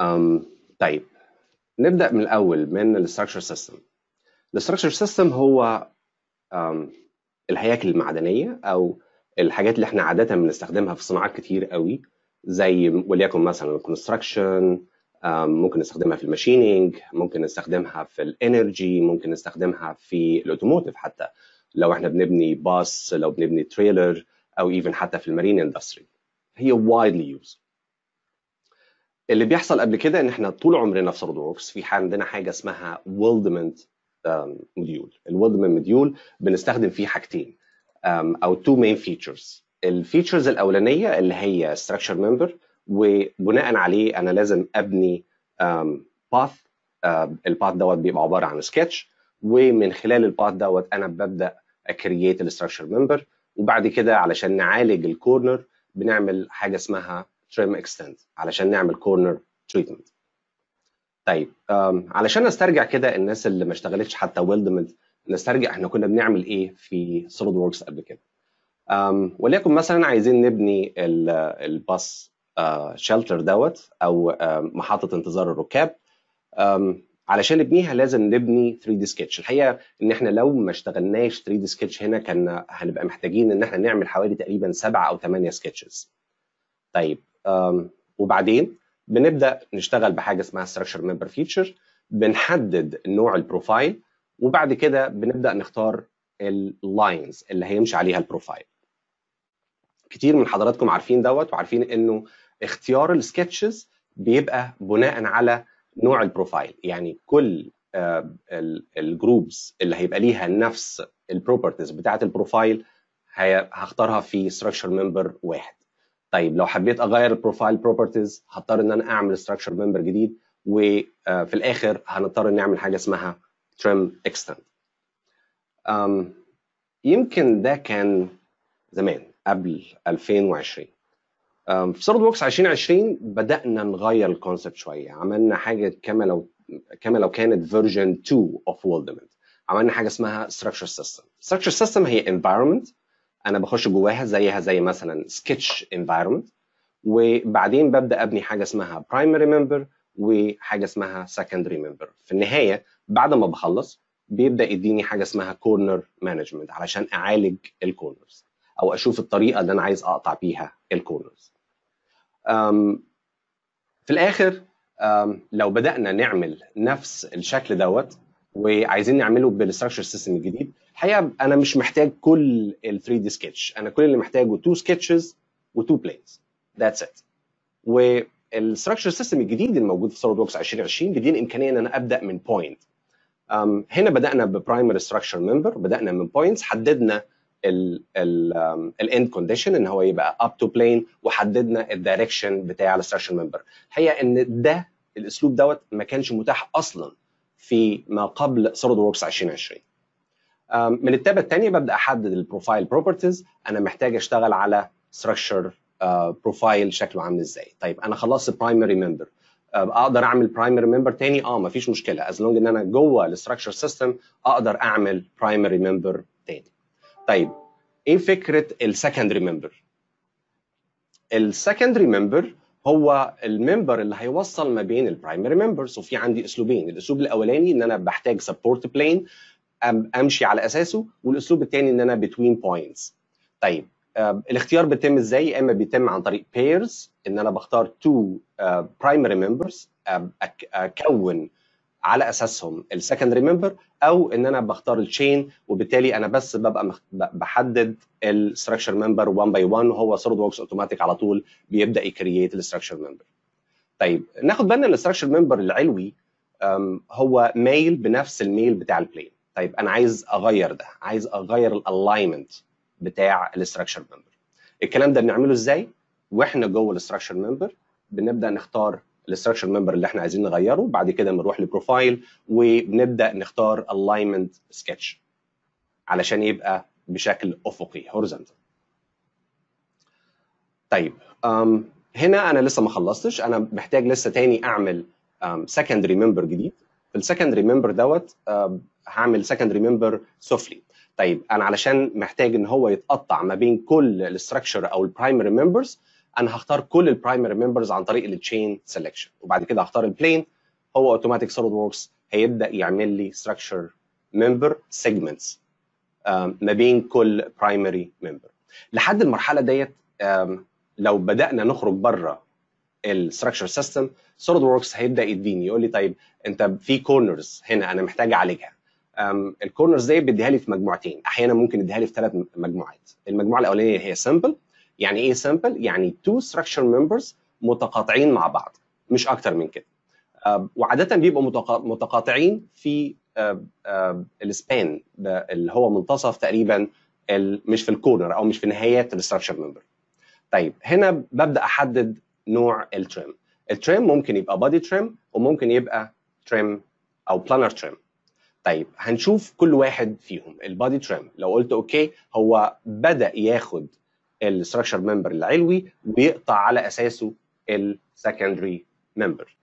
أم طيب نبدا من الاول من الستراكشر سيستم الستراكشر سيستم هو أم الهياكل المعدنيه او الحاجات اللي احنا عاده بنستخدمها في صناعات كتير قوي زي وليكن مثلا الكونستراكشن ممكن نستخدمها في الماشينينج ممكن نستخدمها في الانرجي ممكن نستخدمها في الاوتوموتيف حتى لو احنا بنبني باص لو بنبني تريلر او ايفن حتى في المارين اندستري هي وايدلي يوز اللي بيحصل قبل كده ان احنا طول عمرنا في سوليد ووركس في عندنا حاجه اسمها ويلدمنت موديول الويلدمنت موديول بنستخدم فيه حاجتين او تو مين فيتشرز الفيتشرز الاولانيه اللي هي ستراكشر ممبر وبناء عليه انا لازم ابني باث الباث دوت بيبقى عباره عن سكتش ومن خلال الباث دوت انا ببدا اكرييت الستراكشر ممبر وبعد كده علشان نعالج الكورنر بنعمل حاجه اسمها تريم اكستند علشان نعمل كورنر تريتمنت طيب علشان نسترجع كده الناس اللي ما اشتغلتش حتى ويلدمنت نسترجع احنا كنا بنعمل ايه في سوليد ووركس قبل كده وليكن مثلا عايزين نبني الباص شلتر دوت او محطه انتظار الركاب علشان نبنيها لازم نبني 3 دي سكتش الحقيقه ان احنا لو ما اشتغلناش 3 دي سكتش هنا كان هنبقى محتاجين ان احنا نعمل حوالي تقريبا سبعة او ثمانية سكتشز طيب وبعدين بنبدا نشتغل بحاجه اسمها ستراكشر ممبر فيتشر بنحدد نوع البروفايل وبعد كده بنبدا نختار اللاينز اللي هيمشي عليها البروفايل كتير من حضراتكم عارفين دوت وعارفين انه اختيار السكتشز بيبقى بناء على نوع البروفايل يعني كل الجروبس اللي هيبقى ليها نفس البروبرتيز بتاعه البروفايل هختارها في ستراكشر ممبر واحد طيب لو حبيت اغير البروفايل بروبرتيز هضطر ان انا اعمل ستراكشر ممبر جديد وفي الاخر هنضطر نعمل حاجه اسمها تريم اكستند يمكن ده كان زمان قبل 2020 في سوليد ووركس 2020 بدانا نغير الكونسبت شويه عملنا حاجه كما لو كما لو كانت فيرجن 2 اوف وولدمنت عملنا حاجه اسمها ستراكشر سيستم ستراكشر سيستم هي انفايرمنت انا بخش جواها زيها زي مثلا سكتش انفايرمنت وبعدين ببدا ابني حاجه اسمها برايمري ممبر وحاجه اسمها سكندري ممبر في النهايه بعد ما بخلص بيبدا يديني حاجه اسمها كورنر مانجمنت علشان اعالج الكورنرز او اشوف الطريقه اللي انا عايز اقطع بيها الكورنرز في الاخر لو بدانا نعمل نفس الشكل دوت وعايزين نعمله بالستراكشر سيستم الجديد الحقيقه انا مش محتاج كل ال 3 دي سكتش انا كل اللي محتاجه 2 سكتشز و2 بلينز ذاتس ات والستراكشر سيستم الجديد الموجود في سوليد ووركس 2020 بيديني امكانيه ان انا ابدا من بوينت هنا بدانا ببرايمري ستراكشر ممبر بدانا من بوينتس حددنا الاند كونديشن ان هو يبقى اب تو بلين وحددنا الدايركشن بتاع الستراكشر ممبر الحقيقه ان ده الاسلوب دوت ما كانش متاح اصلا في ما قبل سوليد ووركس 2020 من التابه الثانيه ببدا احدد البروفايل بروبرتيز انا محتاج اشتغل على ستراكشر بروفايل شكله عامل ازاي طيب انا خلصت برايمري ممبر اقدر اعمل برايمري ممبر تاني اه مفيش مشكله از لونج ان انا جوه الستراكشر سيستم اقدر اعمل برايمري ممبر تاني طيب ايه فكره السكندري ممبر السكندري ممبر هو الممبر اللي هيوصل ما بين البرايمري ممبرز وفي عندي اسلوبين الاسلوب الاولاني ان انا بحتاج سبورت بلين امشي على اساسه والاسلوب الثاني ان انا بتوين بوينتس طيب آه الاختيار بيتم ازاي يا اما بيتم عن طريق بيرز ان انا بختار تو برايمري ممبرز اكون على اساسهم السكندري ممبر او ان انا بختار التشين وبالتالي انا بس ببقى بحدد الستراكشر ممبر 1 باي 1 وهو سوليد ووركس اوتوماتيك على طول بيبدا يكرييت الستراكشر ممبر طيب ناخد بالنا الستراكشر ممبر العلوي هو ميل بنفس الميل بتاع البلين طيب انا عايز اغير ده عايز اغير الالاينمنت بتاع الاستراكشر ممبر الكلام ده بنعمله ازاي واحنا جوه الاستراكشر ممبر بنبدا نختار الاستراكشر ممبر اللي احنا عايزين نغيره بعد كده بنروح لبروفايل وبنبدا نختار الاينمنت سكتش علشان يبقى بشكل افقي هورزونتال طيب هنا انا لسه ما خلصتش انا محتاج لسه تاني اعمل سكندري ممبر جديد في السكندري ممبر دوت هعمل سكندري ممبر سفلي طيب انا علشان محتاج ان هو يتقطع ما بين كل الاستراكشر او البرايمري ممبرز انا هختار كل البرايمري ممبرز عن طريق التشين سelection وبعد كده هختار البلين هو اوتوماتيك سوليد وركس هيبدا يعمل لي structure member segments آم، ما بين كل برايمري ممبر لحد المرحله ديت آم، لو بدانا نخرج بره الستراكشر سيستم سوليد وركس هيبدا يديني يقول لي طيب انت في كورنرز هنا انا محتاج اعالجها الكورنرز دي بيديها لي في مجموعتين احيانا ممكن يديها لي في ثلاث مجموعات المجموعه الاولانيه هي سمبل يعني ايه سمبل يعني تو ستراكشر ممبرز متقاطعين مع بعض مش اكتر من كده آم، وعاده بيبقوا متقا- متقاطعين في السبان اللي هو منتصف تقريبا ال- مش في الكورنر او مش في نهايات الستراكشر ممبر طيب هنا ببدا احدد نوع التريم التريم ممكن يبقى بادي تريم وممكن يبقى تريم او بلانر تريم طيب هنشوف كل واحد فيهم البادي تريم لو قلت اوكي هو بدا ياخد الستراكشر ممبر العلوي ويقطع على اساسه السكندري ممبر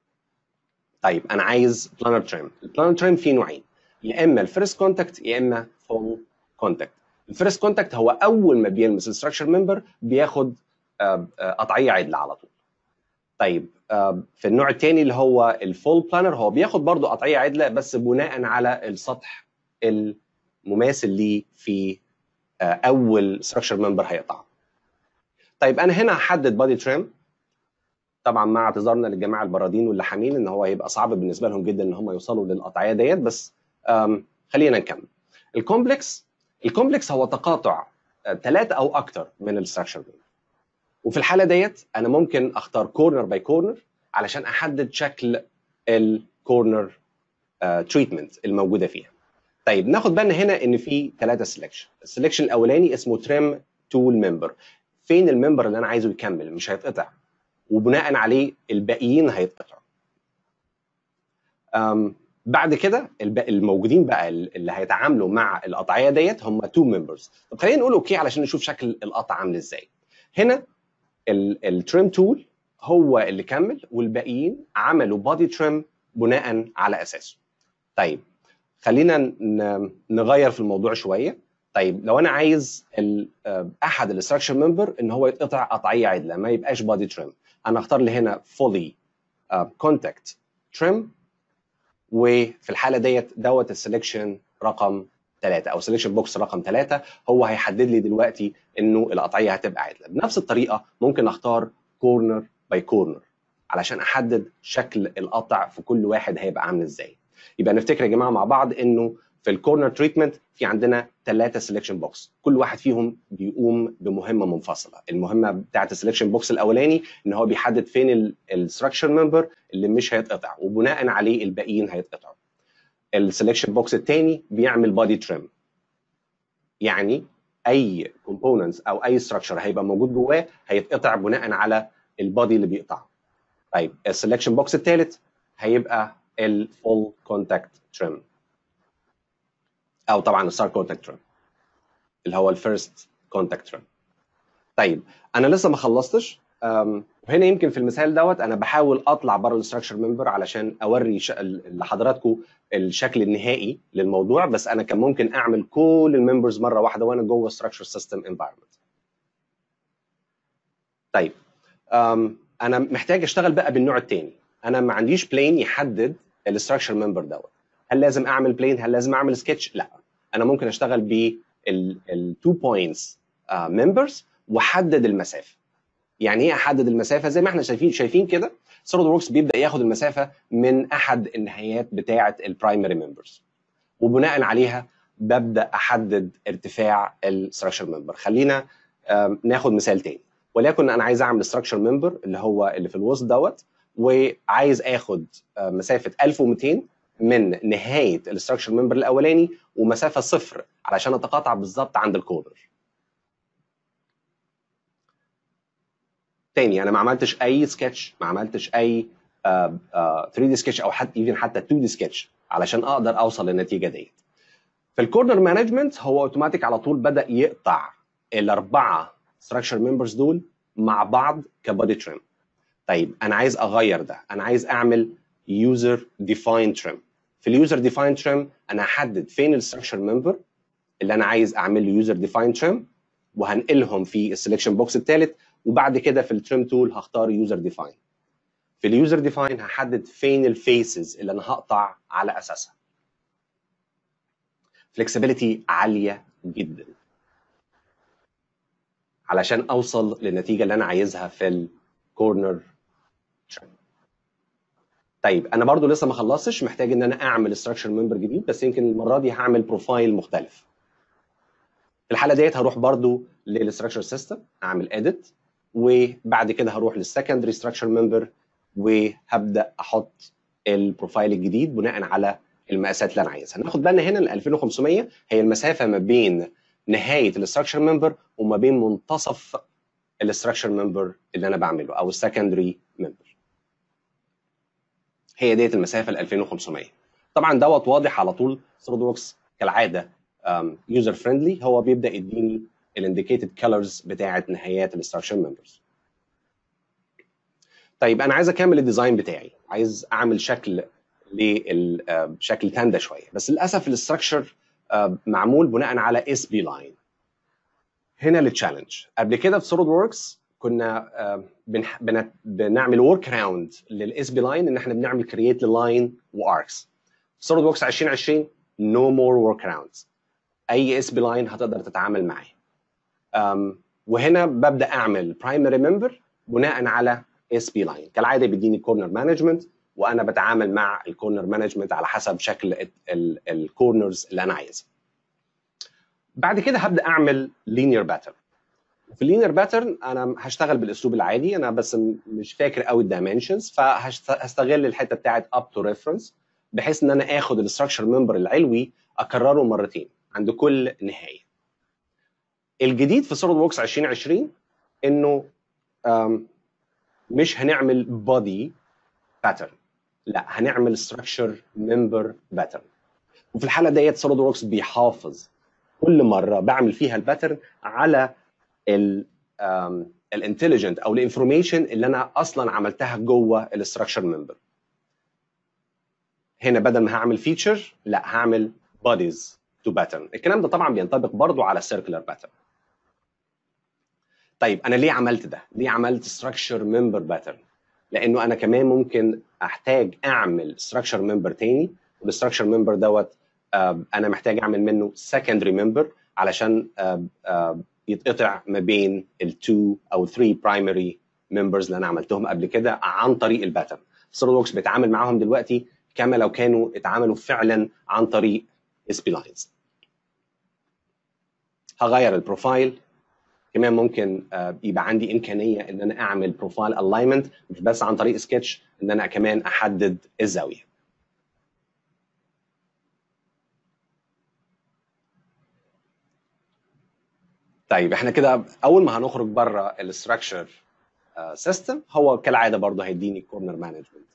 طيب انا عايز بلانر تريم البلانر تريم فيه نوعين يا اما الفيرست كونتاكت يا اما فول كونتاكت الفيرست كونتاكت هو اول ما بيلمس الستراكشر ممبر بياخد آه، آه، قطعيه عدله على طول طيب آه، في النوع الثاني اللي هو الفول بلانر هو بياخد برضه قطعيه عدله بس بناء على السطح المماثل ليه في آه، اول ستراكشر ممبر هيقطعه طيب انا هنا هحدد بادي تريم طبعا مع اعتذارنا للجماعه البرادين واللحامين ان هو هيبقى صعب بالنسبه لهم جدا ان هم يوصلوا للقطعيه ديت بس آم، خلينا نكمل الكومبلكس الكومبلكس هو تقاطع ثلاثه او اكثر من الستراكشر وفي الحاله ديت انا ممكن اختار كورنر باي كورنر علشان احدد شكل الكورنر تريتمنت الموجوده فيها طيب ناخد بالنا هنا ان في ثلاثه سelection السلكشن الاولاني اسمه تريم تول ممبر فين الممبر اللي انا عايزه يكمل مش هيتقطع وبناء عليه الباقيين هيتقطعوا أم، بعد كده الب- الموجودين بقى اللي هيتعاملوا مع القطعيه ديت هم تو ممبرز طب خلينا نقول اوكي علشان نشوف شكل القطع عامل ازاي هنا التريم تول هو اللي كمل والباقيين عملوا بادي تريم بناء على اساسه طيب خلينا ن- نغير في الموضوع شويه طيب لو انا عايز ال- آه، احد الاستراكشر ممبر ان هو يتقطع قطعيه عدله ما يبقاش بادي تريم انا اختار لي هنا فولي كونتاكت تريم وفي الحاله ديت دوت السلكشن رقم ثلاثة او سلكشن بوكس رقم ثلاثة هو هيحدد لي دلوقتي انه القطعيه هتبقى عدله بنفس الطريقه ممكن اختار كورنر باي كورنر علشان احدد شكل القطع في كل واحد هيبقى عامل ازاي يبقى نفتكر يا جماعه مع بعض انه في الكورنر تريتمنت في عندنا ثلاثه سelection بوكس كل واحد فيهم بيقوم بمهمه منفصله المهمه بتاعه السelection بوكس الاولاني ان هو بيحدد فين الستراكشر ممبر اللي مش هيتقطع وبناء عليه الباقيين هيتقطعوا السelection بوكس الثاني بيعمل بادي تريم يعني اي كومبوننتس او اي ستراكشر هيبقى موجود جواه هيتقطع بناء على البادي اللي بيقطعه طيب السelection بوكس الثالث هيبقى الفول كونتاكت تريم او طبعا الستار كونتاكت تريم اللي هو الفيرست كونتاكت تريم طيب انا لسه ما خلصتش أم، وهنا يمكن في المثال دوت انا بحاول اطلع بره الاستراكشر ممبر علشان اوري ش... لحضراتكم الشكل النهائي للموضوع بس انا كان ممكن اعمل كل الممبرز مره واحده وانا جوه structure سيستم انفايرمنت طيب أم، انا محتاج اشتغل بقى بالنوع الثاني انا ما عنديش بلين يحدد الاستراكشر ممبر دوت هل لازم اعمل بلين هل لازم اعمل سكتش لا انا ممكن اشتغل بالتو بوينتس ممبرز واحدد المسافه يعني ايه احدد المسافه زي ما احنا شايفين شايفين كده سوليد وركس بيبدا ياخد المسافه من احد النهايات بتاعه البرايمري ممبرز وبناء عليها ببدا احدد ارتفاع الستراكشر ممبر خلينا آم، ناخد مثال تاني وليكن انا عايز اعمل ستراكشر ممبر اللي هو اللي في الوسط دوت وعايز اخد آه، مسافه 1200 من نهايه الستراكشر ممبر الاولاني ومسافه صفر علشان اتقاطع بالظبط عند الكورنر تاني انا ما عملتش اي سكتش ما عملتش اي آه، آه، 3 دي سكتش او حتى ايفن حتى 2 دي سكتش علشان اقدر اوصل للنتيجه ديت في الكورنر مانجمنت هو اوتوماتيك على طول بدا يقطع الاربعه ستراكشر ممبرز دول مع بعض كبادي تريم طيب انا عايز اغير ده انا عايز اعمل يوزر ديفاين تريم في اليوزر ديفاين تريم انا هحدد فين الستراكشر ممبر اللي انا عايز اعمل له يوزر ديفاين تريم وهنقلهم في السلكشن بوكس الثالث وبعد كده في التريم تول هختار يوزر ديفاين في اليوزر ديفاين هحدد فين الفيسز اللي انا هقطع على اساسها فلكسبيليتي عاليه جدا علشان اوصل للنتيجه اللي انا عايزها في الكورنر طيب انا برضو لسه ما خلصتش محتاج ان انا اعمل ستراكشر ممبر جديد بس يمكن المره دي هعمل بروفايل مختلف في الحاله ديت هروح برضو للستراكشر سيستم اعمل اديت وبعد كده هروح للسكندري ستراكشر ممبر وهبدا احط البروفايل الجديد بناء على المقاسات اللي انا عايزها ناخد بالنا هنا ال 2500 هي المسافه ما بين نهايه الاستراكشر ممبر وما بين منتصف الاستراكشر ممبر اللي انا بعمله او السكندري ممبر هي ديت المسافه ال 2500 طبعا دوت واضح على طول سوليد وركس كالعاده يوزر فريندلي هو بيبدا يديني الانديكيتد كلرز بتاعه نهايات الاستراكشر ممبرز طيب انا عايز اكمل الديزاين بتاعي عايز اعمل شكل لشكل تاندا شويه بس للاسف الاستراكشر معمول بناء على اس بي لاين هنا التشالنج قبل كده في سوليد وركس كنا بنح... بن... بنعمل ورك راوند للاس بي لاين ان احنا بنعمل كرييت للاين واركس سوليد وركس 2020 نو مور ورك راوندز اي اس بي لاين هتقدر تتعامل معاه um, وهنا ببدا اعمل برايمري ممبر بناء على اس بي لاين كالعاده بيديني كورنر مانجمنت وانا بتعامل مع الكورنر مانجمنت على حسب شكل الكورنرز اللي انا عايزها بعد كده هبدا اعمل لينير باترن في اللينير باترن انا هشتغل بالاسلوب العادي انا بس مش فاكر قوي الدايمنشنز فهستغل الحته بتاعت اب تو ريفرنس بحيث ان انا اخد الاستراكشر ممبر العلوي اكرره مرتين عند كل نهايه الجديد في سوليد ووركس 2020 انه مش هنعمل بودي باترن لا هنعمل ستراكشر ممبر باترن وفي الحاله ديت سوليد ووركس بيحافظ كل مره بعمل فيها الباترن على الانتليجنت او الانفورميشن اللي انا اصلا عملتها جوه الاستراكشر ممبر هنا بدل ما هعمل فيتشر لا هعمل بوديز تو باترن الكلام ده طبعا بينطبق برضو على السيركلر باترن طيب انا ليه عملت ده ليه عملت ستراكشر ممبر باترن لانه انا كمان ممكن احتاج اعمل ستراكشر ممبر تاني والستراكشر ممبر دوت انا محتاج اعمل منه سكندري ممبر علشان يتقطع ما بين التو او 3 برايمري ممبرز اللي انا عملتهم قبل كده عن طريق الباترن سوليد ووركس بيتعامل معاهم دلوقتي كما لو كانوا اتعاملوا فعلا عن طريق اس بي لاينز هغير البروفايل كمان ممكن يبقى عندي امكانيه ان انا اعمل بروفايل الاينمنت مش بس عن طريق سكتش ان انا كمان احدد الزاويه طيب احنا كده اول ما هنخرج بره الاستراكشر سيستم هو كالعاده برضه هيديني كورنر مانجمنت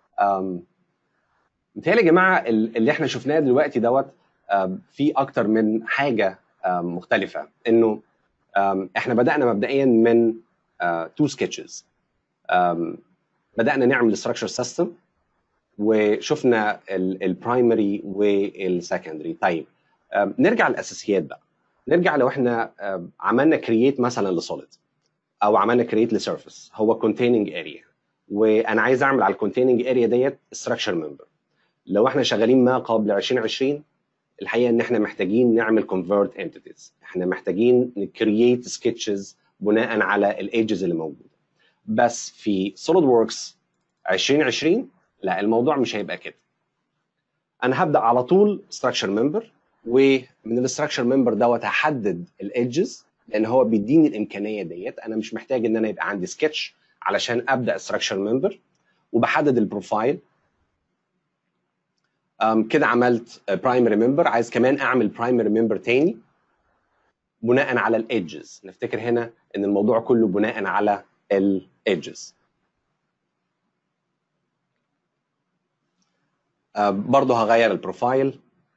متهيألي يا جماعه اللي احنا شفناه دلوقتي دوت في اكتر من حاجه مختلفه انه احنا بدانا مبدئيا من تو سكتشز بدانا نعمل ستراكشر سيستم وشفنا البرايمري والسكندري طيب نرجع للاساسيات بقى نرجع لو احنا عملنا كرييت مثلا لسوليد او عملنا كرييت لسيرفيس هو كونتيننج اريا وانا عايز اعمل على الكونتيننج اريا ديت ستراكشر ممبر لو احنا شغالين ما قبل 2020 الحقيقه ان احنا محتاجين نعمل كونفرت انتيتيز احنا محتاجين نكرييت سكتشز بناء على الايدجز اللي موجوده بس في سوليد ووركس 2020 لا الموضوع مش هيبقى كده انا هبدا على طول ستراكشر ممبر ومن الاستراكشر ممبر دوت هحدد الايدجز لان هو بيديني الامكانيه ديت انا مش محتاج ان انا يبقى عندي سكتش علشان ابدا ستراكشر ممبر وبحدد البروفايل كده عملت برايمري ممبر عايز كمان اعمل برايمري ممبر تاني بناء على الايدجز نفتكر هنا ان الموضوع كله بناء على الايدجز برضه هغير البروفايل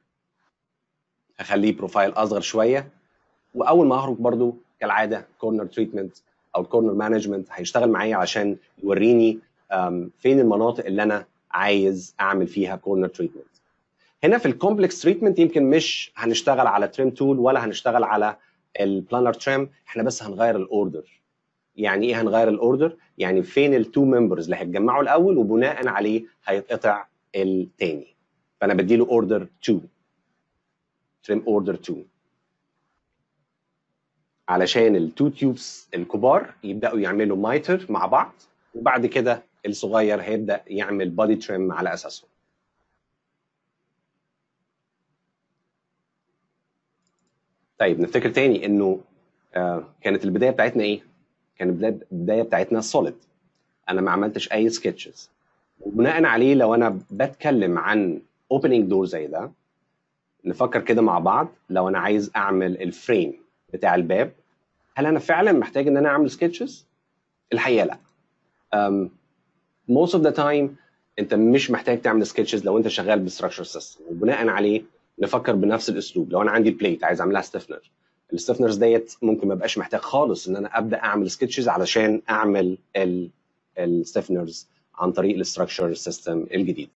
هخليه بروفايل اصغر شويه واول ما اخرج برضه كالعاده كورنر تريتمنت او الكورنر مانجمنت هيشتغل معايا عشان يوريني فين المناطق اللي انا عايز اعمل فيها كورنر تريتمنت هنا في الكومبلكس تريتمنت يمكن مش هنشتغل على تريم تول ولا هنشتغل على البلانر تريم احنا بس هنغير الاوردر يعني ايه هنغير الاوردر يعني فين التو ممبرز اللي هيتجمعوا الاول وبناء عليه هيتقطع التاني فانا بديله اوردر 2 تريم اوردر 2 علشان التو تيوبس الكبار يبداوا يعملوا مايتر مع بعض وبعد كده الصغير هيبدا يعمل بادي تريم على اساسهم طيب نفتكر تاني انه آه كانت البدايه بتاعتنا ايه؟ كانت البدايه البدايه بتاعتنا سوليد انا ما عملتش اي سكتشز وبناء عليه لو انا بتكلم عن اوبننج دور زي ده نفكر كده مع بعض لو انا عايز اعمل الفريم بتاع الباب هل انا فعلا محتاج ان انا اعمل سكتشز؟ الحقيقه لا. Um, most of the time انت مش محتاج تعمل سكتشز لو انت شغال بستراكشر سيستم وبناء عليه نفكر بنفس الاسلوب لو انا عندي البليت عايز اعملها ستيفنر الستيفنرز ديت ممكن ما ابقاش محتاج خالص ان انا ابدا اعمل سكتشز علشان اعمل الستيفنرز عن طريق الستراكشر سيستم الجديد